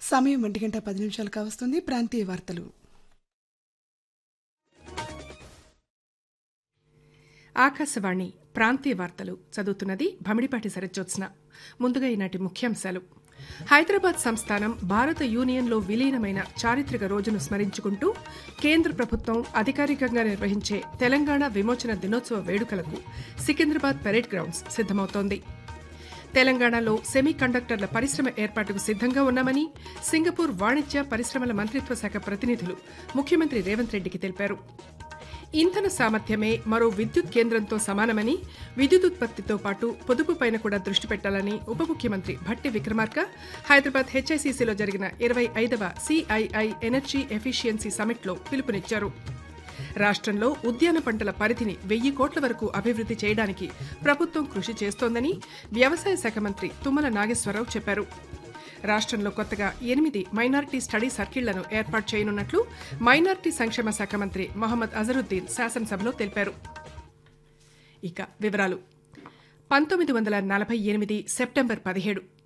సమయం ఒంటి గంట పది నిమిషాలు కావస్తుంది ప్రాంతీయ వార్తలు ఆకాశవాణి ప్రాంతీయ వార్తలు చదువుతున్నది భమిడిపాటి సరజ్జోత్స్న ముందుగా ఈనాటి ముఖ్యాంశాలు హైదరాబాద్ సంస్థానం భారత యూనియన్లో విలీనమైన చారిత్రక రోజును స్మరించుకుంటూ కేంద్ర ప్రభుత్వం అధికారికంగా నిర్వహించే తెలంగాణ విమోచన దినోత్సవ వేడుకలకు సికింద్రాబాద్ పెరేడ్ గ్రౌండ్స్ సిద్దమవుతోంది తెలంగాణలో సెమీ కండక్టర్ల పరిశ్రమ ఏర్పాటుకు సిద్దంగా ఉన్నామని సింగపూర్ వాణిజ్య పరిశ్రమల మంత్రిత్వ శాఖ ప్రతినిధులు ముఖ్యమంత్రి రేవంత్ రెడ్డికి తెలిపారు ఇంధన సామర్థ్యమే మరో విద్యుత్ కేంద్రంతో సమానమని విద్యుత్ ఉత్పత్తితో పాటు పొదుపుపైన కూడా దృష్టి పెట్టాలని ఉప ముఖ్యమంత్రి భట్టి విక్రమార్క హైదరాబాద్ హెచ్ఐసిసిలో జరిగిన ఇరవై ఐదవ సిఐఐ ఎనర్జీ ఎఫిషియన్సీ సమిట్లో పిలుపునిచ్చారు రాష్ట్రంలో ఉద్యాన పంటల పరిధిని వెయ్యి కోట్ల వరకు అభివృద్ధి చేయడానికి ప్రభుత్వం కృషి చేస్తోందని వ్యవసాయ శాఖ మంత్రి తుమ్మల నాగేశ్వరరావు చెప్పారు రాష్ట్రంలో కొత్తగా ఎనిమిది మైనారిటీ స్టడీ సర్కిళ్లను ఏర్పాటు చేయనున్నట్లు మైనారిటీ సంక్షేమ శాఖ మంత్రి మొహమ్మద్ అజరుద్దీన్ శాసనసభలో తెలిపారు ఇక వివరాలు పంతొమ్మిది వందల నలభై ఎనిమిది సెప్టెంబర్ పదిహేడు